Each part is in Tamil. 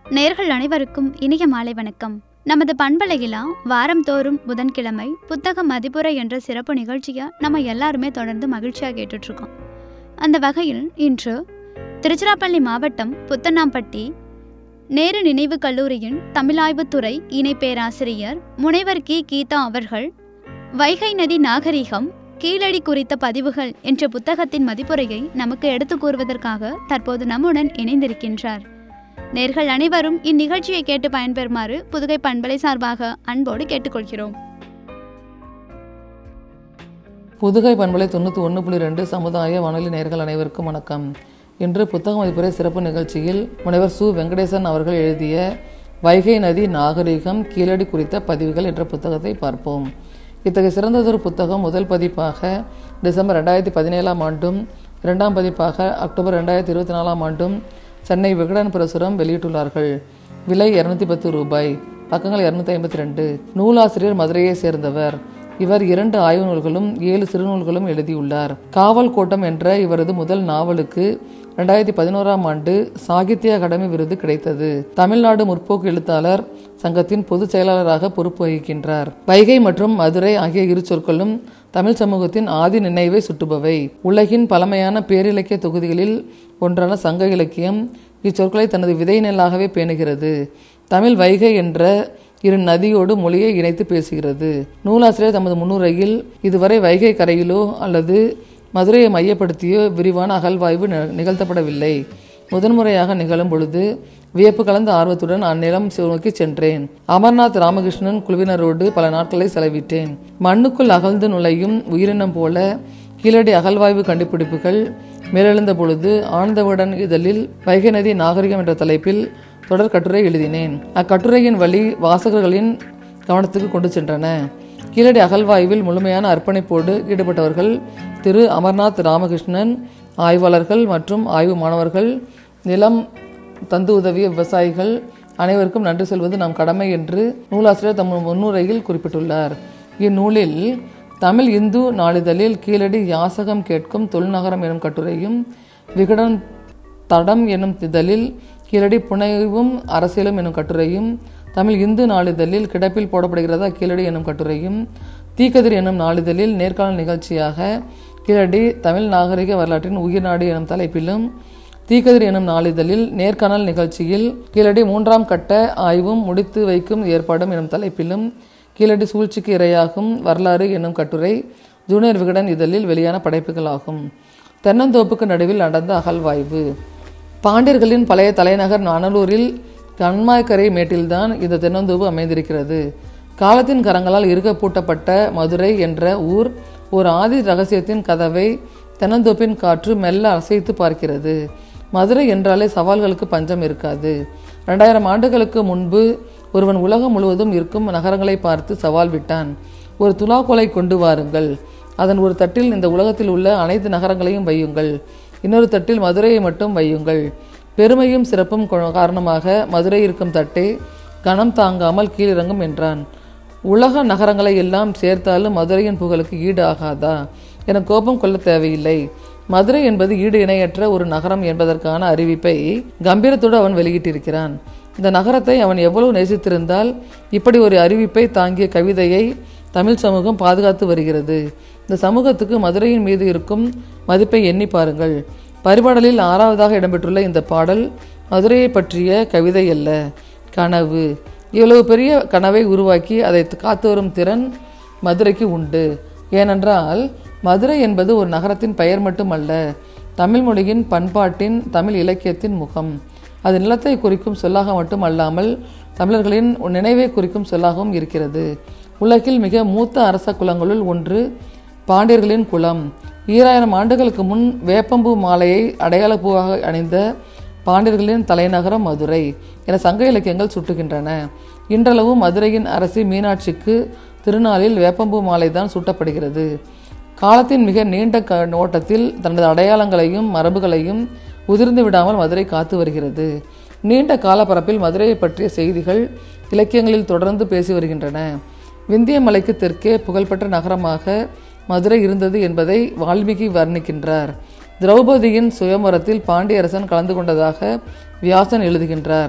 நேர்கள் அனைவருக்கும் இனிய மாலை வணக்கம் நமது பண்பலையிலா வாரந்தோறும் புதன்கிழமை புத்தக மதிப்புரை என்ற சிறப்பு நிகழ்ச்சியை நம்ம எல்லாருமே தொடர்ந்து மகிழ்ச்சியாக கேட்டுட்ருக்கோம் அந்த வகையில் இன்று திருச்சிராப்பள்ளி மாவட்டம் புத்தனாம்பட்டி நேரு நினைவு கல்லூரியின் தமிழாய்வுத்துறை இணை பேராசிரியர் முனைவர் கி கீதா அவர்கள் வைகை நதி நாகரிகம் கீழடி குறித்த பதிவுகள் என்ற புத்தகத்தின் மதிப்புரையை நமக்கு எடுத்து கூறுவதற்காக தற்போது நம்முடன் இணைந்திருக்கின்றார் நேர்கள் அனைவரும் இந்நிகழ்ச்சியை கேட்டு பயன்பெறுமாறு புதுகை பண்பலை சார்பாக அன்போடு கேட்டுக்கொள்கிறோம் புதுகை பண்பலை தொண்ணூற்றி ஒன்று புள்ளி ரெண்டு சமுதாய வானொலி நேர்கள் அனைவருக்கும் வணக்கம் இன்று புத்தக மதிப்புரை சிறப்பு நிகழ்ச்சியில் முனைவர் சு வெங்கடேசன் அவர்கள் எழுதிய வைகை நதி நாகரிகம் கீழடி குறித்த பதிவுகள் என்ற புத்தகத்தை பார்ப்போம் இத்தகைய சிறந்ததொரு புத்தகம் முதல் பதிப்பாக டிசம்பர் ரெண்டாயிரத்தி பதினேழாம் ஆண்டும் இரண்டாம் பதிப்பாக அக்டோபர் ரெண்டாயிரத்தி இருபத்தி நாலாம் ஆண்டும் சென்னை விகடன் பிரசுரம் வெளியிட்டுள்ளார்கள் விலை இரநூத்தி பத்து ரூபாய் பக்கங்கள் இரநூத்தி ஐம்பத்தி ரெண்டு நூலாசிரியர் மதுரையை சேர்ந்தவர் இவர் இரண்டு ஆய்வு நூல்களும் ஏழு சிறுநூல்களும் எழுதியுள்ளார் காவல் கோட்டம் என்ற இவரது முதல் நாவலுக்கு ரெண்டாயிரத்தி பதினோராம் ஆண்டு சாகித்ய அகாடமி விருது கிடைத்தது தமிழ்நாடு முற்போக்கு எழுத்தாளர் சங்கத்தின் பொதுச் செயலாளராக பொறுப்பு வகிக்கின்றார் வைகை மற்றும் மதுரை ஆகிய இரு சொற்களும் தமிழ் சமூகத்தின் ஆதி நினைவை சுட்டுபவை உலகின் பழமையான பேரிலக்கிய தொகுதிகளில் ஒன்றான சங்க இலக்கியம் இச்சொற்களை தனது விதை நெல்லாகவே பேணுகிறது தமிழ் வைகை என்ற இரு நதியோடு மொழியை இணைத்து பேசுகிறது நூலாசிரியர் தமது முன்னுரையில் இதுவரை வைகை கரையிலோ அல்லது மதுரையை மையப்படுத்தியோ விரிவான அகழ்வாய்வு நி- நிகழ்த்தப்படவில்லை முதன்முறையாக நிகழும் பொழுது வியப்பு கலந்த ஆர்வத்துடன் அந்நிலம் நோக்கி சென்றேன் அமர்நாத் ராமகிருஷ்ணன் குழுவினரோடு பல நாட்களை செலவிட்டேன் மண்ணுக்குள் அகழ்ந்து நுழையும் உயிரினம் போல கீழடி அகழ்வாய்வு கண்டுபிடிப்புகள் மேலெழுந்த பொழுது ஆழ்ந்தவுடன் இதழில் வைகை நதி நாகரிகம் என்ற தலைப்பில் தொடர் கட்டுரை எழுதினேன் அக்கட்டுரையின் வழி வாசகர்களின் கவனத்துக்கு கொண்டு சென்றன கீழடி அகழ்வாய்வில் முழுமையான அர்ப்பணிப்போடு ஈடுபட்டவர்கள் திரு அமர்நாத் ராமகிருஷ்ணன் ஆய்வாளர்கள் மற்றும் ஆய்வு மாணவர்கள் நிலம் தந்து உதவிய விவசாயிகள் அனைவருக்கும் நன்றி சொல்வது நம் கடமை என்று நூலாசிரியர் தம் முன்னுரையில் குறிப்பிட்டுள்ளார் இந்நூலில் தமிழ் இந்து நாளிதழில் கீழடி யாசகம் கேட்கும் தொல்நகரம் எனும் கட்டுரையும் விகடன் தடம் எனும் இதழில் கீழடி புனைவும் அரசியலும் எனும் கட்டுரையும் தமிழ் இந்து நாளிதழில் கிடப்பில் போடப்படுகிறதா கீழடி எனும் கட்டுரையும் தீக்கதிர் எனும் நாளிதழில் நேர்காணல் நிகழ்ச்சியாக கீழடி தமிழ் நாகரிக வரலாற்றின் உயிர்நாடு எனும் தலைப்பிலும் தீக்கதிர் எனும் நாளிதழில் நேர்காணல் நிகழ்ச்சியில் கீழடி மூன்றாம் கட்ட ஆய்வும் முடித்து வைக்கும் ஏற்பாடும் எனும் தலைப்பிலும் கீழடி சூழ்ச்சிக்கு இரையாகும் வரலாறு எனும் கட்டுரை ஜூனியர் விகடன் இதழில் வெளியான படைப்புகளாகும் தென்னந்தோப்புக்கு நடுவில் நடந்த அகழ்வாய்வு பாண்டியர்களின் பழைய தலைநகர் நானலூரில் கண்மாய்க்கரை மேட்டில்தான் இந்த தென்னந்தோப்பு அமைந்திருக்கிறது காலத்தின் கரங்களால் இருக்க பூட்டப்பட்ட மதுரை என்ற ஊர் ஒரு ஆதி ரகசியத்தின் கதவை தென்னந்தோப்பின் காற்று மெல்ல அசைத்து பார்க்கிறது மதுரை என்றாலே சவால்களுக்கு பஞ்சம் இருக்காது ரெண்டாயிரம் ஆண்டுகளுக்கு முன்பு ஒருவன் உலகம் முழுவதும் இருக்கும் நகரங்களை பார்த்து சவால் விட்டான் ஒரு துலாக்கோலை கொண்டு வாருங்கள் அதன் ஒரு தட்டில் இந்த உலகத்தில் உள்ள அனைத்து நகரங்களையும் வையுங்கள் இன்னொரு தட்டில் மதுரையை மட்டும் வையுங்கள் பெருமையும் சிறப்பும் கொ- காரணமாக மதுரை இருக்கும் தட்டே கனம் தாங்காமல் கீழிறங்கும் என்றான் உலக நகரங்களை எல்லாம் சேர்த்தாலும் மதுரையின் புகழுக்கு ஈடு ஆகாதா என கோபம் கொள்ள தேவையில்லை மதுரை என்பது ஈடு இணையற்ற ஒரு நகரம் என்பதற்கான அறிவிப்பை கம்பீரத்தோடு அவன் வெளியிட்டிருக்கிறான் இந்த நகரத்தை அவன் எவ்வளவு நேசித்திருந்தால் இப்படி ஒரு அறிவிப்பை தாங்கிய கவிதையை தமிழ் சமூகம் பாதுகாத்து வருகிறது இந்த சமூகத்துக்கு மதுரையின் மீது இருக்கும் மதிப்பை எண்ணி பாருங்கள் பரிபாடலில் ஆறாவதாக இடம்பெற்றுள்ள இந்த பாடல் மதுரையை பற்றிய கவிதை அல்ல கனவு இவ்வளவு பெரிய கனவை உருவாக்கி அதை காத்து வரும் திறன் மதுரைக்கு உண்டு ஏனென்றால் மதுரை என்பது ஒரு நகரத்தின் பெயர் மட்டுமல்ல தமிழ் மொழியின் பண்பாட்டின் தமிழ் இலக்கியத்தின் முகம் அது நிலத்தை குறிக்கும் சொல்லாக மட்டும் அல்லாமல் தமிழர்களின் நினைவை குறிக்கும் சொல்லாகவும் இருக்கிறது உலகில் மிக மூத்த அரச குலங்களுள் ஒன்று பாண்டியர்களின் குலம் ஈராயிரம் ஆண்டுகளுக்கு முன் வேப்பம்பூ மாலையை அடையாள பூவாக அணிந்த பாண்டியர்களின் தலைநகரம் மதுரை என சங்க இலக்கியங்கள் சுட்டுகின்றன இன்றளவு மதுரையின் அரசி மீனாட்சிக்கு திருநாளில் வேப்பம்பூ மாலை தான் சூட்டப்படுகிறது காலத்தின் மிக நீண்ட க ஓட்டத்தில் தனது அடையாளங்களையும் மரபுகளையும் உதிர்ந்து விடாமல் மதுரை காத்து வருகிறது நீண்ட காலப்பரப்பில் மதுரையை பற்றிய செய்திகள் இலக்கியங்களில் தொடர்ந்து பேசி வருகின்றன விந்திய மலைக்கு தெற்கே புகழ்பெற்ற நகரமாக மதுரை இருந்தது என்பதை வால்மீகி வர்ணிக்கின்றார் திரௌபதியின் சுயம்பரத்தில் பாண்டியரசன் கலந்து கொண்டதாக வியாசன் எழுதுகின்றார்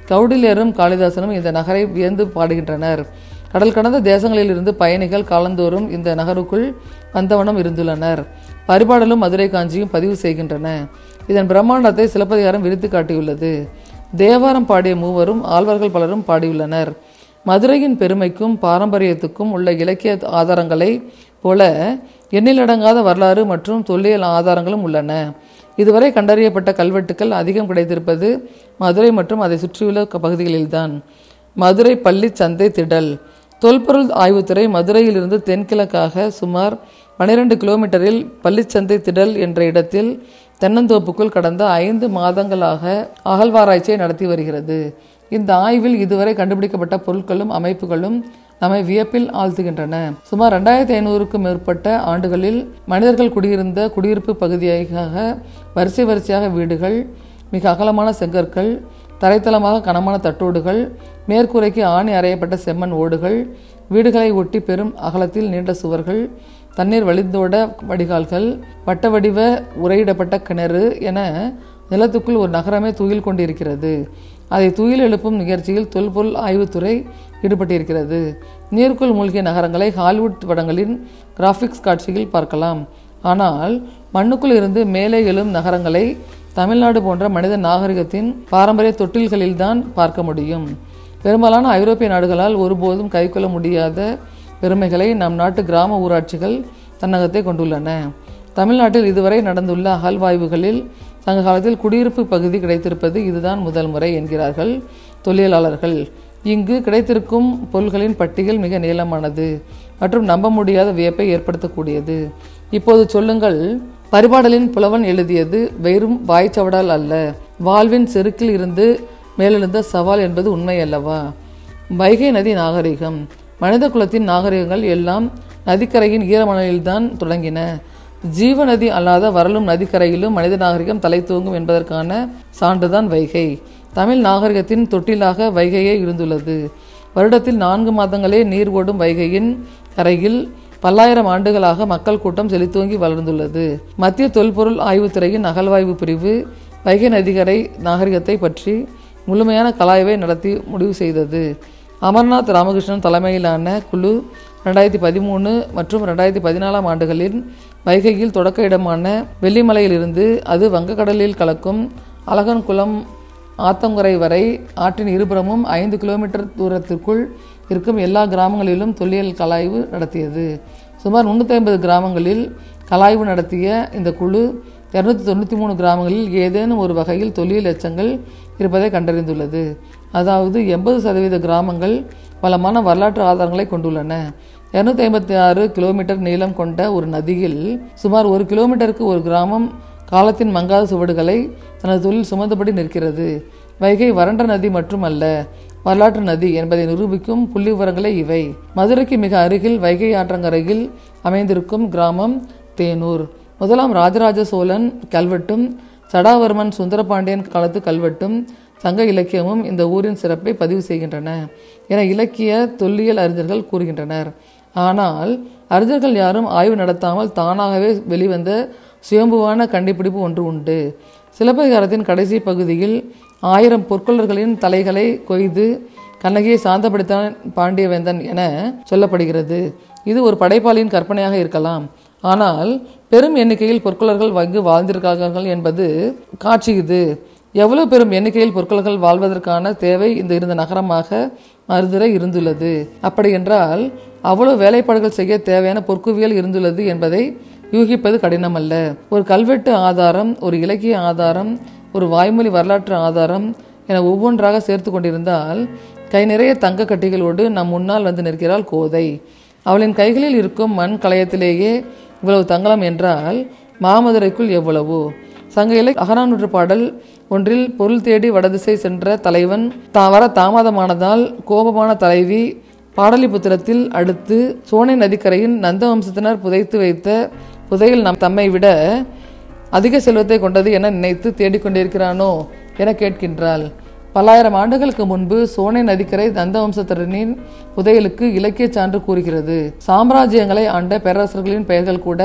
கௌடில்யரும் காளிதாசனும் இந்த நகரை வியந்து பாடுகின்றனர் கடல் கடந்த தேசங்களிலிருந்து பயணிகள் காலந்தோறும் இந்த நகருக்குள் வந்தவனம் இருந்துள்ளனர் பரிபாடலும் மதுரை காஞ்சியும் பதிவு செய்கின்றன இதன் பிரம்மாண்டத்தை சிலப்பதிகாரம் விரித்து காட்டியுள்ளது தேவாரம் பாடிய மூவரும் ஆழ்வார்கள் பலரும் பாடியுள்ளனர் மதுரையின் பெருமைக்கும் பாரம்பரியத்துக்கும் உள்ள இலக்கிய ஆதாரங்களை போல எண்ணிலடங்காத வரலாறு மற்றும் தொல்லியல் ஆதாரங்களும் உள்ளன இதுவரை கண்டறியப்பட்ட கல்வெட்டுக்கள் அதிகம் கிடைத்திருப்பது மதுரை மற்றும் அதை சுற்றியுள்ள க- பகுதிகளில்தான் மதுரை பள்ளி சந்தை திடல் தொல்பொருள் ஆய்வுத்துறை மதுரையிலிருந்து தென்கிழக்காக சுமார் 12 கிலோமீட்டரில் பள்ளிச்சந்தை திடல் என்ற இடத்தில் தென்னந்தோப்புக்குள் கடந்த ஐந்து மாதங்களாக அகழ்வாராய்ச்சியை நடத்தி வருகிறது இந்த ஆய்வில் இதுவரை கண்டுபிடிக்கப்பட்ட பொருட்களும் அமைப்புகளும் நம்மை வியப்பில் ஆழ்த்துகின்றன சுமார் ரெண்டாயிரத்தி ஐநூறுக்கும் மேற்பட்ட ஆண்டுகளில் மனிதர்கள் குடியிருந்த குடியிருப்பு பகுதியாக வரிசை வரிசையாக வீடுகள் மிக அகலமான செங்கற்கள் தரைத்தளமாக கனமான தட்டோடுகள் மேற்கூரைக்கு ஆணி அறையப்பட்ட செம்மண் ஓடுகள் வீடுகளை ஒட்டி பெரும் அகலத்தில் நீண்ட சுவர்கள் தண்ணீர் வழிந்தோட வடிகால்கள் வட்ட வடிவ உரையிடப்பட்ட கிணறு என நிலத்துக்குள் ஒரு நகரமே துயில் கொண்டிருக்கிறது அதை துயில் எழுப்பும் நிகழ்ச்சியில் தொல்பொருள் ஆய்வுத்துறை ஈடுபட்டிருக்கிறது நீருக்குள் மூழ்கிய நகரங்களை ஹாலிவுட் படங்களின் கிராஃபிக்ஸ் காட்சியில் பார்க்கலாம் ஆனால் மண்ணுக்குள் இருந்து மேலே எழும் நகரங்களை தமிழ்நாடு போன்ற மனித நாகரிகத்தின் பாரம்பரிய தொட்டில்களில்தான் பார்க்க முடியும் பெரும்பாலான ஐரோப்பிய நாடுகளால் ஒருபோதும் கைக்கொள்ள முடியாத பெருமைகளை நம் நாட்டு கிராம ஊராட்சிகள் தன்னகத்தை கொண்டுள்ளன தமிழ்நாட்டில் இதுவரை நடந்துள்ள அகழ்வாய்வுகளில் சங்க காலத்தில் குடியிருப்பு பகுதி கிடைத்திருப்பது இதுதான் முதல் முறை என்கிறார்கள் தொழிலாளர்கள் இங்கு கிடைத்திருக்கும் பொருள்களின் பட்டியல் மிக நீளமானது மற்றும் நம்ப முடியாத வியப்பை ஏற்படுத்தக்கூடியது இப்போது சொல்லுங்கள் பரிபாடலின் புலவன் எழுதியது வெறும் வாய்ச்சவடால் அல்ல வாழ்வின் செருக்கில் இருந்து மேலெழுந்த சவால் என்பது உண்மை அல்லவா வைகை நதி நாகரிகம் மனித குலத்தின் நாகரிகங்கள் எல்லாம் நதிக்கரையின் ஈரமணலில்தான் தொடங்கின ஜீவ நதி அல்லாத வரலும் நதிக்கரையிலும் மனித நாகரிகம் தலை தூங்கும் என்பதற்கான சான்றுதான் வைகை தமிழ் நாகரிகத்தின் தொட்டிலாக வைகையே இருந்துள்ளது வருடத்தில் நான்கு மாதங்களே நீர் ஓடும் வைகையின் கரையில் பல்லாயிரம் ஆண்டுகளாக மக்கள் கூட்டம் செழித்தோங்கி வளர்ந்துள்ளது மத்திய தொல்பொருள் ஆய்வுத்துறையின் அகழ்வாய்வு பிரிவு வைகை நதிக்கரை நாகரிகத்தை பற்றி முழுமையான கலாய்வை நடத்தி முடிவு செய்தது அமர்நாத் ராமகிருஷ்ணன் தலைமையிலான குழு ரெண்டாயிரத்தி பதிமூணு மற்றும் ரெண்டாயிரத்தி பதினாலாம் ஆண்டுகளில் வைகையில் தொடக்க இடமான வெள்ளிமலையிலிருந்து அது வங்கக்கடலில் கலக்கும் அழகன்குளம் ஆத்தங்குறை வரை ஆற்றின் இருபுறமும் ஐந்து கிலோமீட்டர் தூரத்திற்குள் இருக்கும் எல்லா கிராமங்களிலும் தொல்லியல் கலாய்வு நடத்தியது சுமார் முந்நூற்றி ஐம்பது கிராமங்களில் கலாய்வு நடத்திய இந்த குழு இரநூத்தி தொண்ணூற்றி மூணு கிராமங்களில் ஏதேனும் ஒரு வகையில் தொல்லியல் எச்சங்கள் இருப்பதை கண்டறிந்துள்ளது அதாவது எண்பது சதவீத கிராமங்கள் பலமான வரலாற்று ஆதாரங்களை கொண்டுள்ளன இரநூத்தி ஐம்பத்தி ஆறு கிலோமீட்டர் நீளம் கொண்ட ஒரு நதியில் சுமார் ஒரு கிலோமீட்டருக்கு ஒரு கிராமம் காலத்தின் மங்காத சுவடுகளை தனது தொழில் சுமந்தபடி நிற்கிறது வைகை வறண்ட நதி மட்டுமல்ல வரலாற்று நதி என்பதை நிரூபிக்கும் புள்ளி விவரங்களே இவை மதுரைக்கு மிக அருகில் வைகை ஆற்றங்கரையில் அமைந்திருக்கும் கிராமம் தேனூர் முதலாம் ராஜராஜ சோழன் கல்வெட்டும் சடாவர்மன் சுந்தரபாண்டியன் காலத்து கல்வெட்டும் சங்க இலக்கியமும் இந்த ஊரின் சிறப்பை பதிவு செய்கின்றன என இலக்கிய தொல்லியல் அறிஞர்கள் கூறுகின்றனர் ஆனால் அறிஞர்கள் யாரும் ஆய்வு நடத்தாமல் தானாகவே வெளிவந்த சுயம்புவான கண்டுபிடிப்பு ஒன்று உண்டு சிலப்பதிகாரத்தின் கடைசி பகுதியில் ஆயிரம் பொற்கொள்ளர்களின் தலைகளை கொய்து கண்ணகியை சாந்தப்படுத்தான் பாண்டியவேந்தன் என சொல்லப்படுகிறது இது ஒரு படைப்பாளியின் கற்பனையாக இருக்கலாம் ஆனால் பெரும் எண்ணிக்கையில் பொற்கொள்ளர்கள் வங்கு வாழ்ந்திருக்கிறார்கள் என்பது காட்சி இது எவ்வளவு பெரும் எண்ணிக்கையில் பொற்கொள்ளர்கள் வாழ்வதற்கான தேவை இந்த இருந்த நகரமாக மருதுரை இருந்துள்ளது அப்படி என்றால் அவ்வளவு வேலைப்பாடுகள் செய்ய தேவையான பொற்குவியல் இருந்துள்ளது என்பதை யூகிப்பது கடினமல்ல ஒரு கல்வெட்டு ஆதாரம் ஒரு இலக்கிய ஆதாரம் ஒரு வாய்மொழி வரலாற்று ஆதாரம் என ஒவ்வொன்றாக சேர்த்து கொண்டிருந்தால் கை நிறைய தங்க கட்டிகளோடு நம் முன்னால் வந்து நிற்கிறாள் கோதை அவளின் கைகளில் இருக்கும் மண் களையத்திலேயே இவ்வளவு தங்கலம் என்றால் மாமதுரைக்குள் எவ்வளவோ சங்க இலை அகரானூற்று பாடல் ஒன்றில் பொருள் தேடி வடதிசை சென்ற தலைவன் தா வர தாமதமானதால் கோபமான தலைவி பாடலிபுத்திரத்தில் அடுத்து சோனை நதிக்கரையின் நந்தவம்சத்தினர் புதைத்து வைத்த புதையில் நம் தம்மை விட அதிக செல்வத்தை கொண்டது என நினைத்து தேடிக்கொண்டிருக்கிறானோ என கேட்கின்றாள் பல்லாயிரம் ஆண்டுகளுக்கு முன்பு சோனை நதிக்கரை நந்தவம்சத்தினரின் புதையலுக்கு இலக்கிய சான்று கூறுகிறது சாம்ராஜ்யங்களை ஆண்ட பேரரசர்களின் பெயர்கள் கூட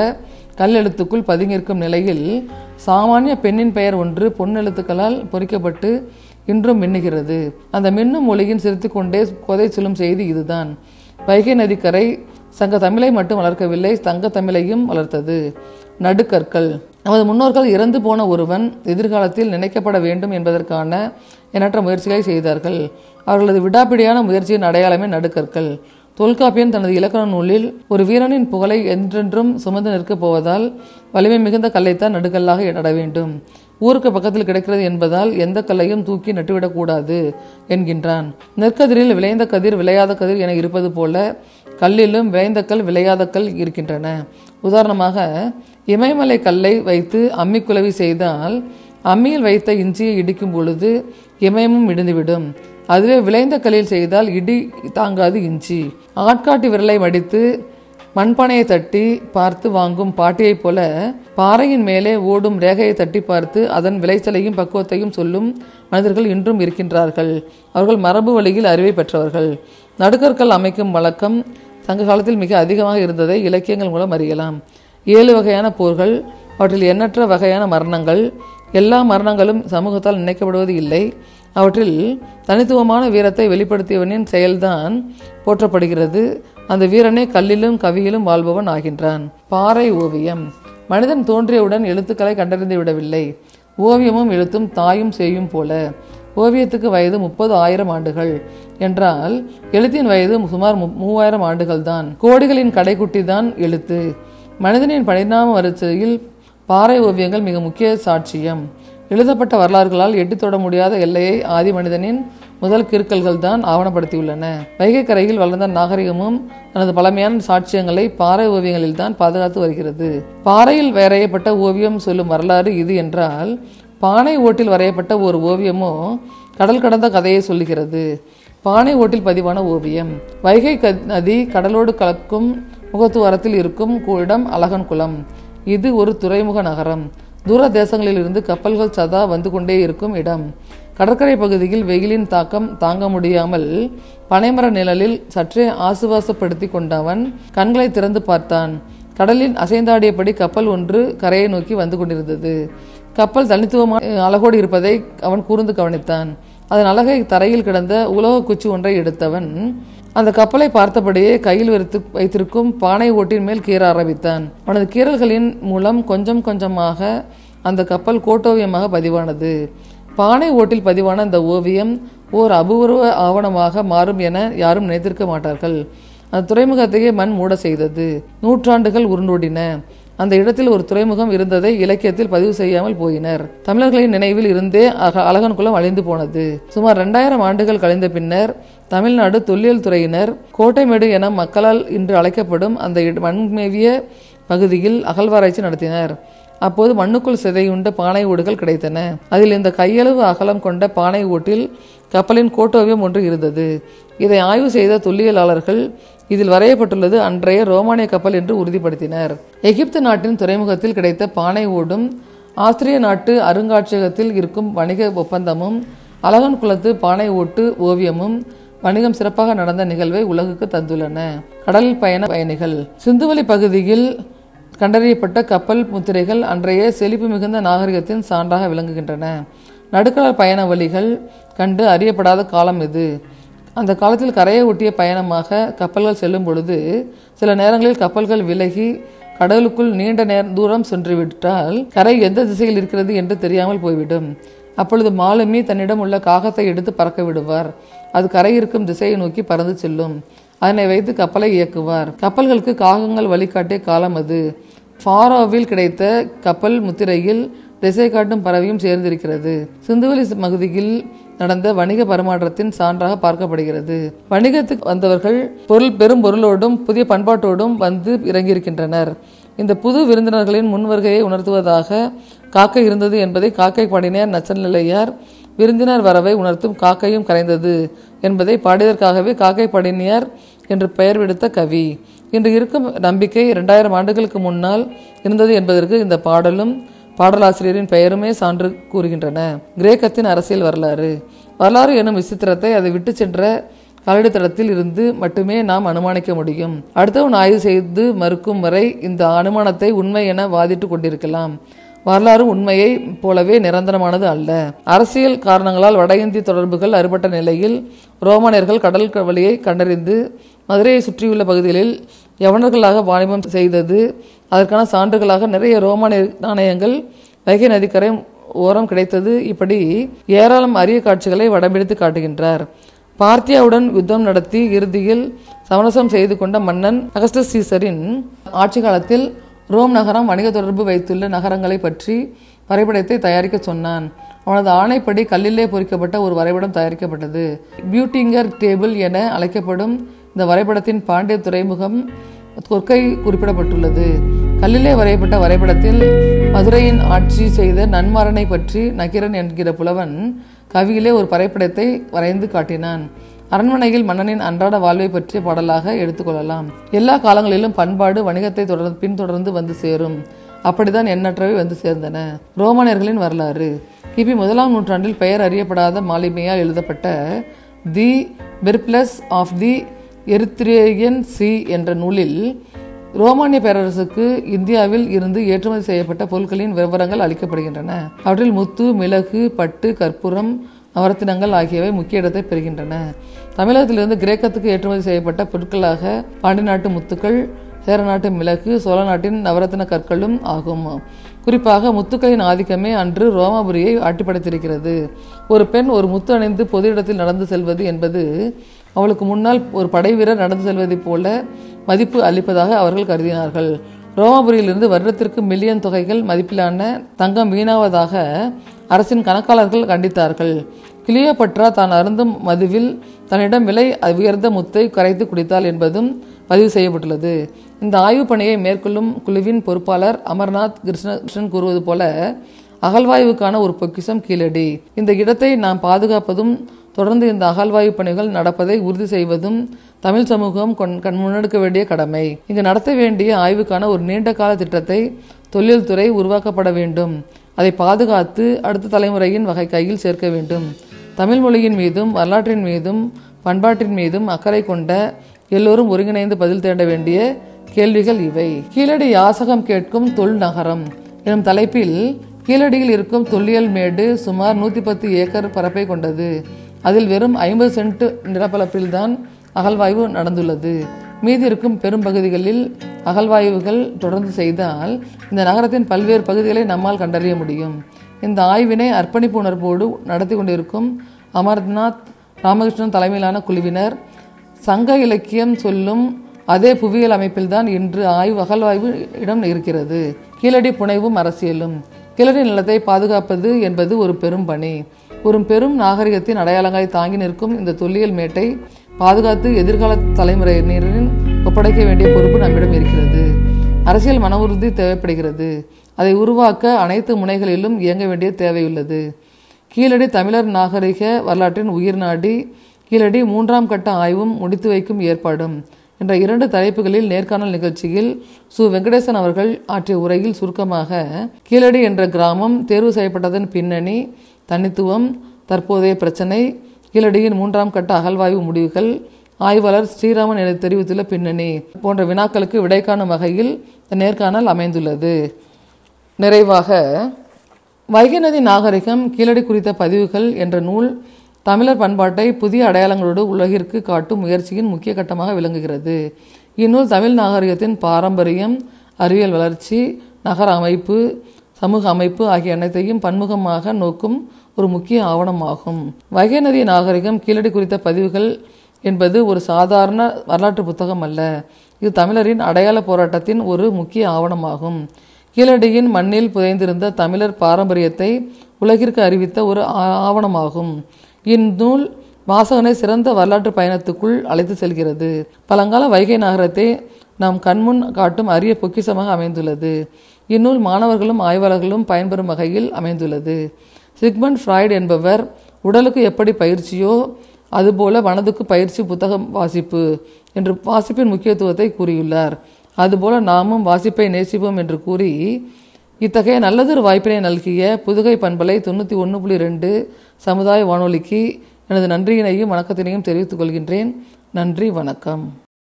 கல்லெழுத்துக்குள் பதுங்கியிருக்கும் நிலையில் சாமானிய பெண்ணின் பெயர் ஒன்று பொன்னெழுத்துக்களால் பொறிக்கப்பட்டு இன்றும் மின்னுகிறது அந்த மின்னும் ஒளியின் சிரித்துக்கொண்டே கொதை சொல்லும் செய்தி இதுதான் வைகை நதிக்கரை சங்க தமிழை மட்டும் வளர்க்கவில்லை தங்க தமிழையும் வளர்த்தது நடுக்கற்கள் நமது முன்னோர்கள் இறந்து போன ஒருவன் எதிர்காலத்தில் நினைக்கப்பட வேண்டும் என்பதற்கான எண்ணற்ற முயற்சிகளை செய்தார்கள் அவர்களது விடாப்பிடியான முயற்சியின் அடையாளமே நடுக்கற்கள் தொல்காப்பியன் தனது இலக்கண நூலில் ஒரு வீரனின் புகழை என்றென்றும் சுமந்து நிற்கப் போவதால் வலிமை மிகுந்த கல்லைத்தான் நடுக்கல்லாக நட வேண்டும் ஊருக்கு பக்கத்தில் கிடைக்கிறது என்பதால் எந்த கல்லையும் தூக்கி நட்டுவிடக்கூடாது என்கின்றான் நெற்கதிரில் விளைந்த கதிர் விளையாத கதிர் என இருப்பது போல கல்லிலும் விளைந்த கல் விளையாத கல் இருக்கின்றன உதாரணமாக இமயமலை கல்லை வைத்து அம்மி குலவி செய்தால் அம்மியில் வைத்த இஞ்சியை இடிக்கும் பொழுது இமயமும் இடிந்துவிடும் அதுவே விளைந்த கல்லில் செய்தால் இடி தாங்காது இஞ்சி ஆட்காட்டி விரலை மடித்து மண்பானையை தட்டி பார்த்து வாங்கும் பாட்டியைப் போல பாறையின் மேலே ஓடும் ரேகையை தட்டி பார்த்து அதன் விளைச்சலையும் பக்குவத்தையும் சொல்லும் மனிதர்கள் இன்றும் இருக்கின்றார்கள் அவர்கள் மரபு வழியில் அறிவை பெற்றவர்கள் நடுக்கற்கள் அமைக்கும் வழக்கம் சங்க காலத்தில் மிக அதிகமாக இருந்ததை இலக்கியங்கள் மூலம் அறியலாம் ஏழு வகையான போர்கள் அவற்றில் எண்ணற்ற வகையான மரணங்கள் எல்லா மரணங்களும் சமூகத்தால் நினைக்கப்படுவது இல்லை அவற்றில் தனித்துவமான வீரத்தை வெளிப்படுத்தியவனின் செயல்தான் போற்றப்படுகிறது அந்த வீரனே கல்லிலும் கவியிலும் வாழ்பவன் ஆகின்றான் பாறை ஓவியம் மனிதன் தோன்றியவுடன் எழுத்துக்களை கண்டறிந்து விடவில்லை ஓவியமும் எழுத்தும் தாயும் செய்யும் போல ஓவியத்துக்கு வயது முப்பது ஆயிரம் ஆண்டுகள் என்றால் எழுத்தின் வயது சுமார் மு- மூவாயிரம் ஆண்டுகள் தான் கோடிகளின் கடைக்குட்டி தான் எழுத்து மனிதனின் பரிணாம வரிசையில் பாறை ஓவியங்கள் மிக முக்கிய சாட்சியம் எழுதப்பட்ட வரலாறுகளால் எட்டித் தொட முடியாத எல்லையை ஆதி மனிதனின் முதல் கிறுக்கல்கள் தான் ஆவணப்படுத்தியுள்ளன வைகை கரையில் வளர்ந்த நாகரிகமும் தனது பழமையான சாட்சியங்களை பாறை ஓவியங்களில் தான் பாதுகாத்து வருகிறது பாறையில் வரையப்பட்ட ஓவியம் சொல்லும் வரலாறு இது என்றால் பானை ஓட்டில் வரையப்பட்ட ஒரு ஓவியமோ கடல் கடந்த கதையை சொல்லுகிறது பானை ஓட்டில் பதிவான ஓவியம் வைகை க- நதி கடலோடு கலக்கும் முகத்துவாரத்தில் இருக்கும் கு- இடம் அழகன்குளம் இது ஒரு துறைமுக நகரம் தூர தேசங்களிலிருந்து கப்பல்கள் சதா வந்து கொண்டே இருக்கும் இடம் கடற்கரை பகுதியில் வெயிலின் தாக்கம் தாங்க முடியாமல் பனைமர நிழலில் சற்றே ஆசுவாசப்படுத்தி கொண்டவன் கண்களை திறந்து பார்த்தான் கடலில் அசைந்தாடியபடி கப்பல் ஒன்று கரையை நோக்கி வந்து கொண்டிருந்தது கப்பல் தனித்துவமான அழகோடு இருப்பதை அவன் கூர்ந்து கவனித்தான் அதன் அழகை தரையில் கிடந்த உலோக குச்சி ஒன்றை எடுத்தவன் அந்த கப்பலை பார்த்தபடியே கையில் வைத்து வைத்திருக்கும் பானை ஓட்டின் மேல் கீற ஆரம்பித்தான் அவனது கீறல்களின் மூலம் கொஞ்சம் கொஞ்சமாக அந்த கப்பல் கோட்டோவியமாக பதிவானது பானை ஓட்டில் பதிவான அந்த ஓவியம் ஓர் அபூர்வ ஆவணமாக மாறும் என யாரும் நினைத்திருக்க மாட்டார்கள் அந்த துறைமுகத்தையே மண் மூட செய்தது நூற்றாண்டுகள் உருண்டோடின அந்த இடத்தில் ஒரு துறைமுகம் இருந்ததை இலக்கியத்தில் பதிவு செய்யாமல் போயினர் தமிழர்களின் நினைவில் இருந்தே அக- அழகன்குளம் அழிந்து போனது சுமார் ரெண்டாயிரம் ஆண்டுகள் கழிந்த பின்னர் தமிழ்நாடு தொல்லியல் துறையினர் கோட்டைமேடு என மக்களால் இன்று அழைக்கப்படும் அந்த இட- மண்மேவிய பகுதியில் அகழ்வாராய்ச்சி நடத்தினர் அப்போது மண்ணுக்குள் சிதையுண்ட பானை ஓடுகள் கிடைத்தன அதில் இந்த கையளவு அகலம் கொண்ட பானை ஓட்டில் கப்பலின் கோட்டோவியம் ஒன்று இருந்தது இதை ஆய்வு செய்த தொல்லியலாளர்கள் இதில் வரையப்பட்டுள்ளது அன்றைய ரோமானிய கப்பல் என்று உறுதிப்படுத்தினர் எகிப்து நாட்டின் துறைமுகத்தில் கிடைத்த பானை ஓடும் ஆஸ்திரிய நாட்டு அருங்காட்சியகத்தில் இருக்கும் வணிக ஒப்பந்தமும் அழகன் குளத்து பானை ஓட்டு ஓவியமும் வணிகம் சிறப்பாக நடந்த நிகழ்வை உலகுக்கு தந்துள்ளன கடல் பயண பயணிகள் சிந்துவெளி பகுதியில் கண்டறியப்பட்ட கப்பல் முத்திரைகள் அன்றைய செழிப்பு மிகுந்த நாகரிகத்தின் சான்றாக விளங்குகின்றன நடுக்கடல் பயண வழிகள் கண்டு அறியப்படாத காலம் இது அந்த காலத்தில் கரையை ஒட்டிய பயணமாக கப்பல்கள் செல்லும் பொழுது சில நேரங்களில் கப்பல்கள் விலகி கடலுக்குள் நீண்ட நேர தூரம் சென்றுவிட்டால் கரை எந்த திசையில் இருக்கிறது என்று தெரியாமல் போய்விடும் அப்பொழுது மாலுமி தன்னிடம் உள்ள காகத்தை எடுத்து பறக்க விடுவார் அது கரை இருக்கும் திசையை நோக்கி பறந்து செல்லும் அதனை வைத்து கப்பலை இயக்குவார் கப்பல்களுக்கு காகங்கள் வழிகாட்டிய காலம் அது ஃபாரோவில் கிடைத்த கப்பல் முத்திரையில் திசை காட்டும் பறவையும் சேர்ந்திருக்கிறது சிந்துவெளி பகுதியில் நடந்த வணிக பரிமாற்றத்தின் சான்றாக பார்க்கப்படுகிறது வணிகத்துக்கு வந்தவர்கள் பொருள் பெரும் பொருளோடும் புதிய பண்பாட்டோடும் வந்து இறங்கியிருக்கின்றனர் இந்த புது விருந்தினர்களின் முன்வருகையை உணர்த்துவதாக காக்கை இருந்தது என்பதை காக்கை பாடினார் நச்சநிலையார் விருந்தினர் வரவை உணர்த்தும் காக்கையும் கரைந்தது என்பதை பாடியதற்காகவே காக்கை பாடினியார் என்று பெயர் விடுத்த கவி இன்று இருக்கும் நம்பிக்கை இரண்டாயிரம் ஆண்டுகளுக்கு முன்னால் இருந்தது என்பதற்கு இந்த பாடலும் பாடலாசிரியரின் பெயருமே சான்று கூறுகின்றன கிரேக்கத்தின் அரசியல் வரலாறு வரலாறு எனும் விசித்திரத்தை அதை விட்டு சென்ற காலடித்தடத்தில் இருந்து மட்டுமே நாம் அனுமானிக்க முடியும் அடுத்தவன் ஆய்வு செய்து மறுக்கும் வரை இந்த அனுமானத்தை உண்மை என வாதிட்டு கொண்டிருக்கலாம் வரலாறு உண்மையை போலவே நிரந்தரமானது அல்ல அரசியல் காரணங்களால் வட இந்திய தொடர்புகள் அறுபட்ட நிலையில் ரோமானியர்கள் கடல் வழியை கண்டறிந்து மதுரையை சுற்றியுள்ள பகுதிகளில் யவனர்களாக வாணிபம் செய்தது அதற்கான சான்றுகளாக நிறைய ரோமானிய நாணயங்கள் வைகை நதிக்கரை ஓரம் கிடைத்தது இப்படி ஏராளம் அரிய காட்சிகளை வடம்பிடித்து காட்டுகின்றார் பார்த்தியாவுடன் யுத்தம் நடத்தி இறுதியில் சமரசம் செய்து கொண்ட மன்னன் அகஸ்டஸ் சீசரின் ஆட்சி காலத்தில் ரோம் நகரம் வணிக தொடர்பு வைத்துள்ள நகரங்களை பற்றி வரைபடத்தை தயாரிக்க சொன்னான் அவனது ஆணைப்படி கல்லிலே பொறிக்கப்பட்ட ஒரு வரைபடம் தயாரிக்கப்பட்டது பியூட்டிங்கர் டேபிள் என அழைக்கப்படும் இந்த வரைபடத்தின் பாண்டிய துறைமுகம் கொற்கை குறிப்பிடப்பட்டுள்ளது கல்லிலே வரையப்பட்ட வரைபடத்தில் மதுரையின் ஆட்சி செய்த நன்மாரனை பற்றி நக்கீரன் என்கிற புலவன் கவியிலே ஒரு வரைபடத்தை வரைந்து காட்டினான் அரண்மனையில் மன்னனின் அன்றாட வாழ்வை பற்றிய பாடலாக எடுத்துக்கொள்ளலாம் எல்லா காலங்களிலும் பண்பாடு வணிகத்தை தொடர்ந்து பின்தொடர்ந்து வந்து சேரும் அப்படித்தான் எண்ணற்றவை வந்து சேர்ந்தன ரோமானியர்களின் வரலாறு கிபி முதலாம் நூற்றாண்டில் பெயர் அறியப்படாத மாலுமியால் எழுதப்பட்ட தி பெர்ப்ளஸ் ஆஃப் தி எரித்ரேயன் சி என்ற நூலில் ரோமானிய பேரரசுக்கு இந்தியாவில் இருந்து ஏற்றுமதி செய்யப்பட்ட பொருட்களின் விவரங்கள் அளிக்கப்படுகின்றன அவற்றில் முத்து மிளகு பட்டு கற்பூரம் நவரத்தினங்கள் ஆகியவை முக்கிய இடத்தை பெறுகின்றன தமிழகத்திலிருந்து கிரேக்கத்துக்கு ஏற்றுமதி செய்யப்பட்ட பொருட்களாக பாண்டி நாட்டு முத்துக்கள் சேர நாட்டு மிளகு சோழ நாட்டின் நவரத்தின கற்களும் ஆகும் குறிப்பாக முத்துக்களின் ஆதிக்கமே அன்று ரோமாபுரியை ஆட்டிப்படைத்திருக்கிறது ஒரு பெண் ஒரு முத்து அணிந்து பொது இடத்தில் நடந்து செல்வது என்பது அவளுக்கு முன்னால் ஒரு படை வீரர் நடந்து செல்வதைப் போல மதிப்பு அளிப்பதாக அவர்கள் கருதினார்கள் ரோமாபுரியிலிருந்து வருடத்திற்கு மில்லியன் தொகைகள் மதிப்பிலான தங்கம் வீணாவதாக அரசின் கணக்காளர்கள் கண்டித்தார்கள் கிளியோபட்ரா தான் அருந்தும் மதுவில் தன்னிடம் விலை உயர்ந்த முத்தை கரைத்து குடித்தாள் என்பதும் பதிவு செய்யப்பட்டுள்ளது இந்த ஆய்வுப் பணியை மேற்கொள்ளும் குழுவின் பொறுப்பாளர் அமர்நாத் கிருஷ்ண கிருஷ்ணன் கூறுவது போல அகழ்வாய்வுக்கான ஒரு பொக்கிஷம் கீழடி இந்த இடத்தை நாம் பாதுகாப்பதும் தொடர்ந்து இந்த அகழ்வாய்வு பணிகள் நடப்பதை உறுதி செய்வதும் தமிழ் சமூகம் கொண் கண் முன்னெடுக்க வேண்டிய கடமை இங்கு நடத்த வேண்டிய ஆய்வுக்கான ஒரு நீண்ட கால திட்டத்தை தொழில் துறை உருவாக்கப்பட வேண்டும் அதை பாதுகாத்து அடுத்த தலைமுறையின் வகை கையில் சேர்க்க வேண்டும் தமிழ் மொழியின் மீதும் வரலாற்றின் மீதும் பண்பாட்டின் மீதும் அக்கறை கொண்ட எல்லோரும் ஒருங்கிணைந்து பதில் தேட வேண்டிய கேள்விகள் இவை கீழடி யாசகம் கேட்கும் தொல் நகரம் எனும் தலைப்பில் கீழடியில் இருக்கும் தொல்லியல் மேடு சுமார் நூற்றி பத்து ஏக்கர் பரப்பை கொண்டது அதில் வெறும் ஐம்பது சென்ட் நிலப்பரப்பில்தான் அகழ்வாய்வு நடந்துள்ளது மீதி இருக்கும் பெரும் பகுதிகளில் அகழ்வாய்வுகள் தொடர்ந்து செய்தால் இந்த நகரத்தின் பல்வேறு பகுதிகளை நம்மால் கண்டறிய முடியும் இந்த ஆய்வினை அர்ப்பணிப்பு உணர்வோடு நடத்தி கொண்டிருக்கும் அமர்நாத் ராமகிருஷ்ணன் தலைமையிலான குழுவினர் சங்க இலக்கியம் சொல்லும் அதே புவியியல் அமைப்பில்தான் இன்று ஆய்வு அகழ்வாய்வு இடம் இருக்கிறது கீழடி புனைவும் அரசியலும் கீழடி நிலத்தை பாதுகாப்பது என்பது ஒரு பெரும் பணி ஒரு பெரும் நாகரிகத்தின் அடையாளங்களை தாங்கி நிற்கும் இந்த தொல்லியல் மேட்டை பாதுகாத்து எதிர்கால தலைமுறையினரின் ஒப்படைக்க வேண்டிய பொறுப்பு நம்மிடம் இருக்கிறது அரசியல் மன உறுதி தேவைப்படுகிறது அதை உருவாக்க அனைத்து முனைகளிலும் இயங்க வேண்டிய தேவையுள்ளது கீழடி தமிழர் நாகரிக வரலாற்றின் உயிர் நாடி கீழடி மூன்றாம் கட்ட ஆய்வும் முடித்து வைக்கும் ஏற்பாடும் என்ற இரண்டு தலைப்புகளில் நேர்காணல் நிகழ்ச்சியில் சு வெங்கடேசன் அவர்கள் ஆற்றிய உரையில் சுருக்கமாக கீழடி என்ற கிராமம் தேர்வு செய்யப்பட்டதன் பின்னணி தனித்துவம் தற்போதைய பிரச்சனை கீழடியின் மூன்றாம் கட்ட அகழ்வாய்வு முடிவுகள் ஆய்வாளர் ஸ்ரீராமன் என தெரிவித்துள்ள பின்னணி போன்ற வினாக்களுக்கு விடை காணும் வகையில் இந்த நேர்காணல் அமைந்துள்ளது நிறைவாக வைகை நதி நாகரிகம் கீழடி குறித்த பதிவுகள் என்ற நூல் தமிழர் பண்பாட்டை புதிய அடையாளங்களோடு உலகிற்கு காட்டும் முயற்சியின் முக்கிய கட்டமாக விளங்குகிறது இந்நூல் தமிழ் நாகரிகத்தின் பாரம்பரியம் அறிவியல் வளர்ச்சி நகர அமைப்பு சமூக அமைப்பு ஆகிய அனைத்தையும் பன்முகமாக நோக்கும் ஒரு முக்கிய ஆவணமாகும் வைகை நதி நாகரிகம் கீழடி குறித்த பதிவுகள் என்பது ஒரு சாதாரண வரலாற்று புத்தகம் அல்ல இது தமிழரின் அடையாள போராட்டத்தின் ஒரு முக்கிய ஆவணமாகும் கீழடியின் மண்ணில் புதைந்திருந்த தமிழர் பாரம்பரியத்தை உலகிற்கு அறிவித்த ஒரு ஆ- ஆவணமாகும் இந்நூல் வாசகனை சிறந்த வரலாற்று பயணத்துக்குள் அழைத்து செல்கிறது பழங்கால வைகை நகரத்தை நாம் கண்முன் காட்டும் அரிய பொக்கிஷமாக அமைந்துள்ளது இந்நூல் மாணவர்களும் ஆய்வாளர்களும் பயன்பெறும் வகையில் அமைந்துள்ளது சிக்மண்ட் ஃப்ராய்டு என்பவர் உடலுக்கு எப்படி பயிற்சியோ அதுபோல மனதுக்கு பயிற்சி புத்தகம் வாசிப்பு என்று வாசிப்பின் முக்கியத்துவத்தை கூறியுள்ளார் அதுபோல நாமும் வாசிப்பை நேசிப்போம் என்று கூறி இத்தகைய நல்லதொரு வாய்ப்பினை நல்கிய புதுகை பண்பலை தொண்ணூற்றி ஒன்று புள்ளி ரெண்டு சமுதாய வானொலிக்கு எனது நன்றியினையும் வணக்கத்தினையும் தெரிவித்துக் கொள்கின்றேன் நன்றி வணக்கம்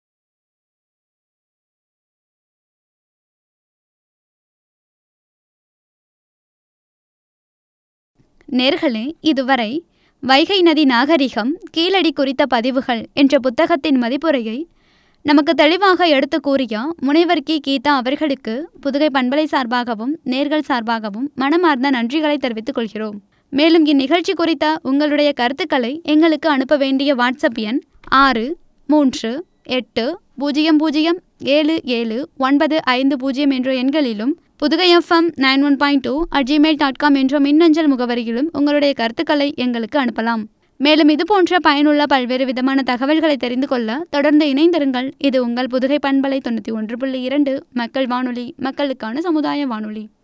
நேர்களே இதுவரை வைகை நதி நாகரிகம் கீழடி குறித்த பதிவுகள் என்ற புத்தகத்தின் மதிப்புரையை நமக்கு தெளிவாக எடுத்து கூறிய முனைவர் கி கீதா அவர்களுக்கு புதுகை பண்பலை சார்பாகவும் நேர்கள் சார்பாகவும் மனமார்ந்த நன்றிகளை தெரிவித்துக் கொள்கிறோம் மேலும் இந்நிகழ்ச்சி குறித்த உங்களுடைய கருத்துக்களை எங்களுக்கு அனுப்ப வேண்டிய வாட்ஸ்அப் எண் ஆறு மூன்று எட்டு பூஜ்ஜியம் பூஜ்ஜியம் ஏழு ஏழு ஒன்பது ஐந்து பூஜ்ஜியம் என்ற எண்களிலும் Pudhugai F M nine one point two at Gmail dot com என்ற மின்னஞ்சல் முகவரியிலும் உங்களுடைய கருத்துக்களை எங்களுக்கு அனுப்பலாம் மேலும் இது போன்ற பயனுள்ள பல்வேறு விதமான தகவல்களை தெரிந்து கொள்ள தொடர்ந்து இணைந்திருங்கள் இது உங்கள் புதுகை பண்பலை தொண்ணூற்றி ஒன்று புள்ளி இரண்டு மக்கள் வானொலி மக்களுக்கான சமுதாய வானொலி